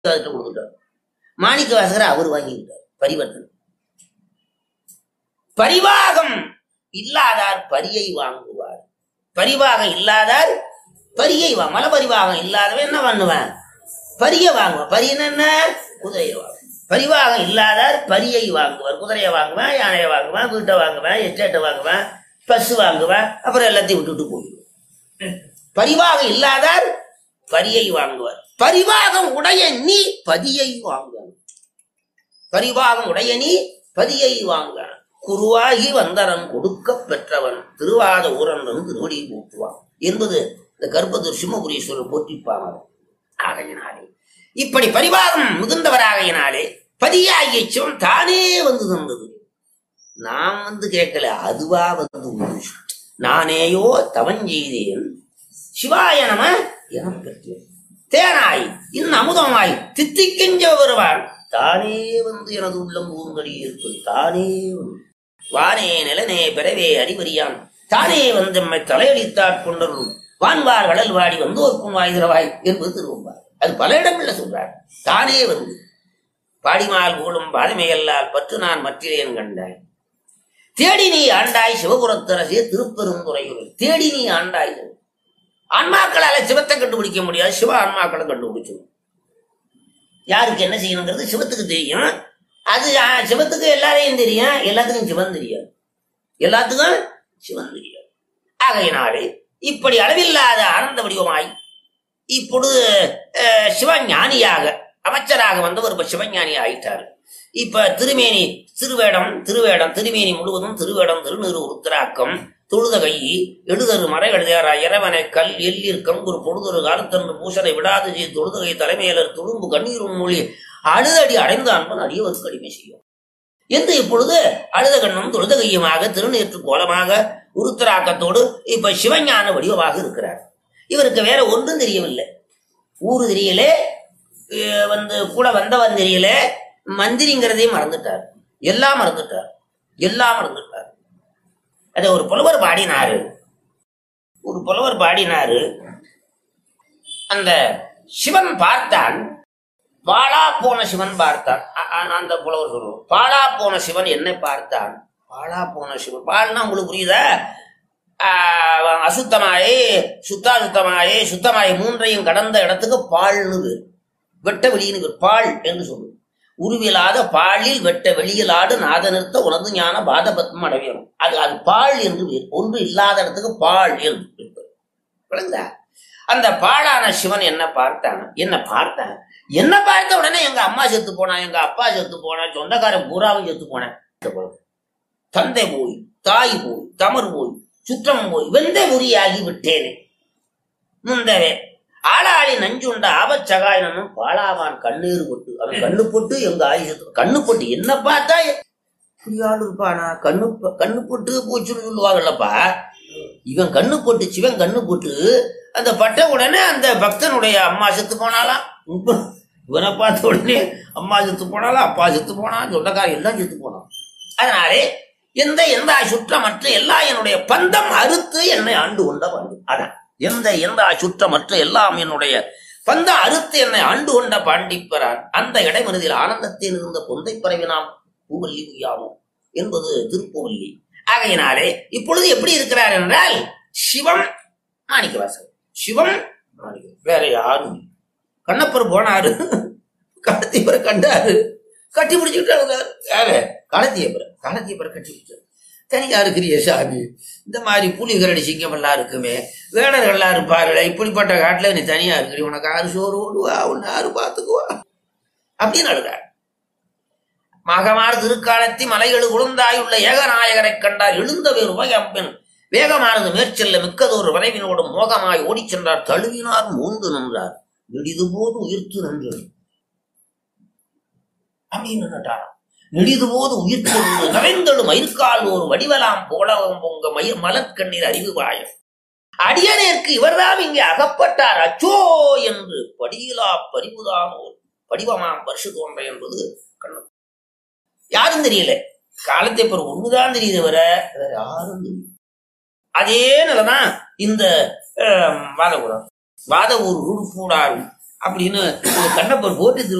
அதுகிட்ட கொடுத்துட்டார் மாணிக்க வாசகர் அவர் வாங்கிக்கிட்டார் பரிவர்த்தனை பரிவாகம் இல்லாதார் பரியை வாங்குவார் பரிவாகம் இல்லாதார் பரியை வாங்க மலை பரிவாகம் இல்லாதவன் என்ன பண்ணுவேன் பரிய வாங்குவான் பரியன்னு என்ன குதிரையை வாங்குவான் பரிவாகம் இல்லாதார் பரியை வாங்குவார் குதிரையை வாங்குவேன் யானையை வாங்குவேன் வீட்டை வாங்குவேன் எஸ்டேட்டை வாங்குவேன் பஸ் வாங்குவேன் அப்புறம் எல்லாத்தையும் விட்டுட்டு போயிடுவேன் பரிவாகம் இல்லாதார் பரியை வாங்குவார் பரிவாகம் உடைய நீ பதியை வாங்க பரிவாகம் உடைய நீ பதியை வாங்க குருவாகி வந்தரன் கொடுக்க பெற்றவன் திருவாத ஊரன் திருவடி போற்றுவான் என்பது இந்த கர்ப்பது சிம்மபுரீஸ்வரர் போற்றிப்பாங்க ஆகையினாலே இப்படி பரிவாகம் மிகுந்தவராகையினாலே பதியாகிய சிவன் தானே வந்து தந்தது நாம் வந்து கேட்கல அதுவா வந்து உண்டு. நானேயோ தவஞ்செய்தேன் சிவாய நம என பெற்றேன் தேனாய் இன் அமுதமாய் தித்திக்கின்ற வருவான் தானே வந்து எனது உள்ளம் ஊங்கடி இருக்கும் தானே வந்து வானே நிலனே பிறவே அறிவறியான் தானே வந்து நம்மை தலையளித்தாற் கொண்டருளும் வான்வார் கடல் வாடி வந்தோர்க்கும் வாய்திரவாய் என்பது திருவம்பார் அது பல இடங்கள்ல சொல்றார் தானே வந்து பாடிமால் கூடும் பாதமையல்லால் பற்று நான் மற்றிலேன் கண்டாய் தேடி நீ ஆண்டாய் சிவபுரத்தரசே திருப்பெருந்துறையுள் தேடி நீ ஆண்டாய் ஆன்மாக்களால சிவத்தை கண்டுபிடிக்க முடியாது சிவ ஆன்மாக்களை கண்டுபிடிச்சிடும் யாருக்கு என்ன செய்யணுங்கிறது சிவத்துக்கு தெரியும் அது ஆ, சிவத்துக்கு எல்லாரையும் தெரியும் எல்லாத்துக்கும் சிவன் தெரியாது எல்லாத்துக்கும் சிவன் தெரியாது ஆகையினாலே இப்படி அளவில்லாத ஆனந்த வடிவமாய் இப்பொழுது அஹ், சிவஞானியாக அமைச்சராக வந்தவர் இப்ப சிவஞானி ஆயிட்டாரு இப்ப திருமேனி திருவேடம் திருவேடம் திருமேனி முழுவதும் திருவேடம் திருநீறு உருத்திராக்கம் தொழுத கை எழுதரு மறை எழுதியாரா இறைவனை கல் எல்லிர் கங்குரு பொழுதொரு காலத்தன்று பூசனை விடாது செய் தொழுதகை தலைமையலர் துளும்பு கண்ணீரும் மொழி அழுதடி அடைந்த அன்பன் அடியவருக்கு அடிமை செய்யும் என்று இப்பொழுது அழுத கண்ணும் தொழுத கையுமாக திருநீற்று கோலமாக உருத்திராக்கத்தோடு இப்ப சிவஞான வடிவமாக இருக்கிறார் இவருக்கு வேற ஒன்றும் தெரியவில்லை ஊரு தெரியல அஹ் வந்து கூட வந்தவன் தெரியல மந்திரிங்கிறதையும் மறந்துட்டார் எல்லாம் மறந்துட்டார் எல்லாம் மறந்துட்டார் அதை ஒரு புலவர் பாடினாரு ஒரு புலவர் பாடினாரு அந்த சிவன் பார்த்தான் பாழா போன சிவன் பார்த்தான் அ- அ- அந்த புலவர் சொல்லுவோம் பாழா போன சிவன் என்னை பார்த்தான் பாழா போன சிவன் பால்னா உங்களுக்கு புரியுதா ஆஹ் அசுத்தமாயே சுத்தாசுத்தமாயே சுத்தமாயே மூன்றையும் கடந்த இடத்துக்கு பால்னு பேரு. வெட்ட வெளியின்னு பேரு. பால் என்று சொல்லுவோம் உருவிலாத பாலில் வெட்ட வெளியிலாடு நாத நிறுத்த உனது ஞான பாதபத்மம் அடையணும் அது அது பால் என்று பேர் ஒன்று இல்லாத இடத்துக்கு பால் என்று பேர். விளங்குதா அந்த பாழான சிவன் என்ன பார்த்தான் என்ன பார்த்தான் என்ன பார்த்த உடனே எங்க அம்மா செத்து போனா எங்க அப்பா செத்து போனா சொந்தக்காரன் பூராவும் செத்து போனேன் தந்தை போய் தாய் போய் தமர் போய் சுற்றம் போய் வெந்த முறியாகி விட்டேனே முந்தவே ஆளாளி நஞ்சுண்ட ஆபச்சகாயனும் பாலாவான் கண்ணீர் போட்டு அவன் கண்ணு போட்டு எங்க ஆயி செத்து கண்ணு போட்டு என்ன பார்த்தா புரியாள் இருப்பானா கண்ணு ப- கண்ணு போட்டு போச்சுன்னு சொல்லுவாங்கல்லப்பா இவன் கண்ணு போட்டு சிவன் கண்ணு போட்டு அந்த பட்ட உடனே அந்த பக்தனுடைய அம்மா செத்து போனாலாம் இப்ப இவனை பார்த்த உடனே அம்மா செத்து போனாலும் அப்பா செத்து போனான் சொந்தக்காரன் எல்லாம் செத்து போனான் அதனாலே எந்த எந்த சுற்றமற்ற எல்லா என்னுடைய பந்தம் அறுத்து என்னை ஆண்டு கொண்ட வேண்டும் அதான் எந்த எந்த சுற்றமற்ற எல்லாம் என்னுடைய பந்தம் அறுத்து என்னை ஆண்டு கொண்ட பாண்டிப்பரான் அந்த இடைமனதில் ஆனந்தத்தில் இருந்த பொந்தை பரவினாம் பூவல்லி உய்யாமோ என்பது திருப்புவல்லி ஆகையினாலே இப்பொழுது எப்படி இருக்கிறார் என்றால் சிவம் மாணிக்கவாசகர் சிவம் மாணிக்க வேற யாரும் இல்லை. கண்ணப்பர் போனாரு கடத்தியப்பரை கண்டாரு கட்டி பிடிச்சுக்கிட்டாரு யாரு காலத்தியப்பரை காலத்தியப்பரை கட்டி பிடிச்சாரு தனியா இருக்கிறிய சாமி இந்த மாதிரி புலி கரடி சிங்கம் எல்லாம் இருக்குமே வேடர்கள்லாம் இருப்பார்களே இப்படிப்பட்ட காட்டுல நீ தனியா இருக்கிறி உனக்கு யாரு சோறு ஓடுவா உன்னை யாரு பாத்துக்குவா அப்படின்னு அழுதார் மகமார் திருக்காலத்தி மலைகள் உளுந்தாயுள்ள ஏகநாயகரை கண்டார் எழுந்த வேறு அம்பென் வேகமானது மேற்செல்ல மிக்கதொரு வரைவினோடு மோகமாய் ஓடிச் சென்றார் தழுவினார் மூந்து நின்றார் நெடிது போது உயிர்த்து நின்று அப்படின்னு நின்னுட்டாராம் நெடிது போது உயிர்த்து நின்று நிறைந்தெழு மயிர்கால் ஒரு வடிவலாம் போலவும் பொங்க மயிர் மலர்கண்ணீர் அறிவு பாயம் அடியனேற்கு இவர்தான் இங்கே அகப்பட்டார் அச்சோ என்று படியிலா பரிவுதானோர் படிவமாம் பரிசு தோன்ற என்பது கண்ணன் யாரும் தெரியல காலத்தை பிறகு ஒண்ணுதான் தெரியுது வர வேற யாரும் தெரியல அதே நிலைதான் இந்த ஆம், வாதபுரம் வாத ஊர் உருப்பூடாரும் அப்படின்னு கண்ணப்பர் போட்டு திரு